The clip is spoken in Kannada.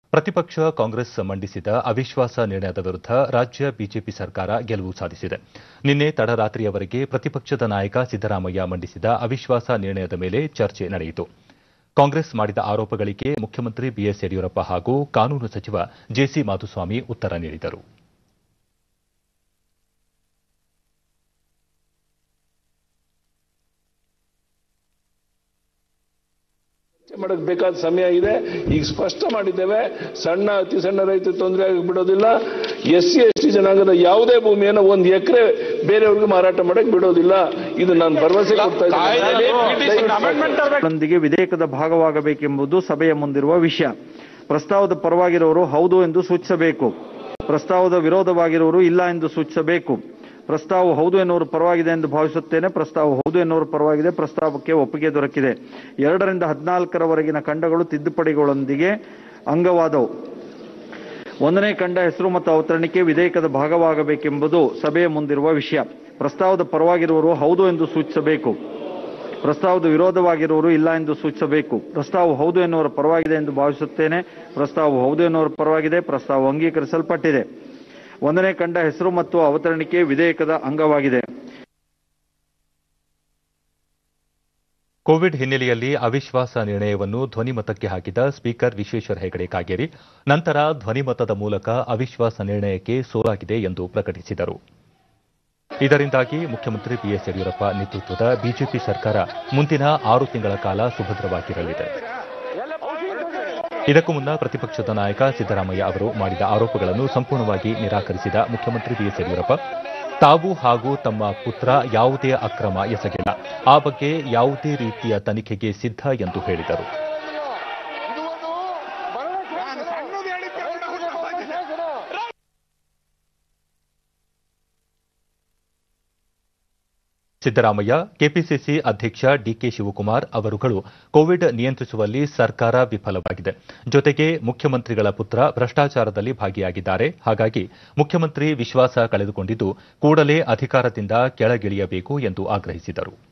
ಪ್ರತಿಪಕ್ಷ ಕಾಂಗ್ರೆಸ್ ಮಂಡಿಸಿದ ಅವಿಶ್ವಾಸ ನಿರ್ಣಯದ ವಿರುದ್ಧ ರಾಜ್ಯ ಬಿಜೆಪಿ ಸರ್ಕಾರ ಗೆಲುವು ಸಾಧಿಸಿದೆ ನಿನ್ನೆ ತಡರಾತ್ರಿಯವರೆಗೆ ಪ್ರತಿಪಕ್ಷದ ನಾಯಕ ಸಿದ್ದರಾಮಯ್ಯ ಮಂಡಿಸಿದ ಅವಿಶ್ವಾಸ ನಿರ್ಣಯದ ಮೇಲೆ ಚರ್ಚೆ ನಡೆಯಿತು ಕಾಂಗ್ರೆಸ್ ಮಾಡಿದ ಆರೋಪಗಳಿಗೆ ಮುಖ್ಯಮಂತ್ರಿ ಬಿಎಸ್ ಯಡಿಯೂರಪ್ಪ ಹಾಗೂ ಕಾನೂನು ಸಚಿವ ಜೆಸಿ ಮಾಧುಸ್ವಾಮಿ ಉತ್ತರ ನೀಡಿದರು ಮಾಡಕ್ ಬೇಕಾದ ಸಮಯ ಇದೆ ಈಗ ಸ್ಪಷ್ಟ ಮಾಡಿದ್ದೇವೆ ಸಣ್ಣ ಅತಿ ಸಣ್ಣ ರೈತ ತೊಂದರೆ ಆಗಿ ಬಿಡೋದಿಲ್ಲ ಎಸ್ ಸಿ ಎಸ್ ಟಿ ಜನಾಂಗದ ಯಾವುದೇ ಭೂಮಿಯನ್ನು ಒಂದು ಎಕರೆ ಬೇರೆಯವ್ರಿಗೆ ಮಾರಾಟ ಮಾಡಕ್ ಬಿಡೋದಿಲ್ಲ ಇದು ನಾನು ಭರವಸೆ ಕೊಡ್ತಾ ಇದ್ದೀನಿ ಗಳೊಂದಿಗೆ ವಿಧೇಯಕದ ಭಾಗವಾಗಬೇಕೆಂಬುದು ಸಭೆಯ ಮುಂದಿರುವ ವಿಷಯ ಪ್ರಸ್ತಾವದ ಪರವಾಗಿರುವವರು ಹೌದು ಎಂದು ಸೂಚಿಸಬೇಕು ಪ್ರಸ್ತಾವದ ವಿರೋಧವಾಗಿರುವವರು ಇಲ್ಲ ಎಂದು ಸೂಚಿಸಬೇಕು ಪ್ರಸ್ತಾವ ಹೌದು ಎನ್ನುವರು ಪರವಾಗಿದೆ ಎಂದು ಭಾವಿಸುತ್ತೇನೆ ಪ್ರಸ್ತಾವ ಹೌದು ಎನ್ನುವರು ಪರವಾಗಿದೆ ಪ್ರಸ್ತಾವಕ್ಕೆ ಒಪ್ಪಿಗೆ ದೊರಕಿದೆ ಎರಡರಿಂದ ಹದಿನಾಲ್ಕರವರೆಗಿನ ಖಂಡಗಳು ತಿದ್ದುಪಡಿಗಳೊಂದಿಗೆ ಅಂಗವಾದವು ಒಂದನೇ ಖಂಡ ಹೆಸರು ಮತ್ತು ಅವತರಣಿಕೆ ವಿಧೇಯಕದ ಭಾಗವಾಗಬೇಕೆಂಬುದು ಸಭೆಯ ಮುಂದಿರುವ ವಿಷಯ ಪ್ರಸ್ತಾವದ ಪರವಾಗಿರುವವರು ಹೌದು ಎಂದು ಸೂಚಿಸಬೇಕು ಪ್ರಸ್ತಾವದ ವಿರೋಧವಾಗಿರುವವರು ಇಲ್ಲ ಎಂದು ಸೂಚಿಸಬೇಕು ಪ್ರಸ್ತಾವ ಹೌದು ಎನ್ನುವರ ಪರವಾಗಿದೆ ಎಂದು ಭಾವಿಸುತ್ತೇನೆ ಪ್ರಸ್ತಾವ ಹೌದು ಎನ್ನುವರ ಪರವಾಗಿದೆ ಪ್ರಸ್ತಾವ ಅಂಗೀಕರಿಸಲ್ಪಟ್ಟಿದೆ ಒಂದನೇ ಖಂಡ ಹೆಸರು ಮತ್ತು ಅವತರಣಿಕೆ ವಿಧೇಯಕದ ಅಂಗವಾಗಿದೆ ಕೋವಿಡ್ ಹಿನ್ನೆಲೆಯಲ್ಲಿ ಅವಿಶ್ವಾಸ ನಿರ್ಣಯವನ್ನು ಧ್ವನಿಮತಕ್ಕೆ ಹಾಕಿದ ಸ್ಪೀಕರ್ ವಿಶ್ವೇಶ್ವರ ಹೆಗಡೆ ಕಾಗೇರಿ ನಂತರ ಧ್ವನಿಮತದ ಮೂಲಕ ಅವಿಶ್ವಾಸ ನಿರ್ಣಯಕ್ಕೆ ಸೋಲಾಗಿದೆ ಎಂದು ಪ್ರಕಟಿಸಿದರು ಇದರಿಂದಾಗಿ ಮುಖ್ಯಮಂತ್ರಿ ಬಿಎಸ್ ಯಡಿಯೂರಪ್ಪ ನೇತೃತ್ವದ ಬಿಜೆಪಿ ಸರ್ಕಾರ ಮುಂದಿನ ಆರು ತಿಂಗಳ ಕಾಲ ಸುಭದ್ರವಾಗಿರಲಿದೆ ಇದಕ್ಕೂ ಮುನ್ನ ಪ್ರತಿಪಕ್ಷದ ನಾಯಕ ಸಿದ್ದರಾಮಯ್ಯ ಅವರು ಮಾಡಿದ ಆರೋಪಗಳನ್ನು ಸಂಪೂರ್ಣವಾಗಿ ನಿರಾಕರಿಸಿದ ಮುಖ್ಯಮಂತ್ರಿ ಬಿಎಸ್ ಯಡಿಯೂರಪ್ಪ ತಾವು ಹಾಗೂ ತಮ್ಮ ಪುತ್ರ ಯಾವುದೇ ಅಕ್ರಮ ಎಸಗಿಲ್ಲ ಆ ಬಗ್ಗೆ ಯಾವುದೇ ರೀತಿಯ ತನಿಖೆಗೆ ಸಿದ್ಧ ಎಂದು ಹೇಳಿದರು ಸಿದ್ದರಾಮಯ್ಯ ಕೆಪಿಸಿಸಿ ಅಧ್ಯಕ್ಷ ಡಿಕೆ ಶಿವಕುಮಾರ್ ಅವರುಗಳು ಕೋವಿಡ್ ನಿಯಂತ್ರಿಸುವಲ್ಲಿ ಸರ್ಕಾರ ವಿಫಲವಾಗಿದೆ ಜೊತೆಗೆ ಮುಖ್ಯಮಂತ್ರಿಗಳ ಪುತ್ರ ಭ್ರಷ್ಟಾಚಾರದಲ್ಲಿ ಭಾಗಿಯಾಗಿದ್ದಾರೆ ಹಾಗಾಗಿ ಮುಖ್ಯಮಂತ್ರಿ ವಿಶ್ವಾಸ ಕಳೆದುಕೊಂಡಿದ್ದು ಕೂಡಲೇ ಅಧಿಕಾರದಿಂದ ಕೆಳಗಿಳಿಯಬೇಕು ಎಂದು ಆಗ್ರಹಿಸಿದರು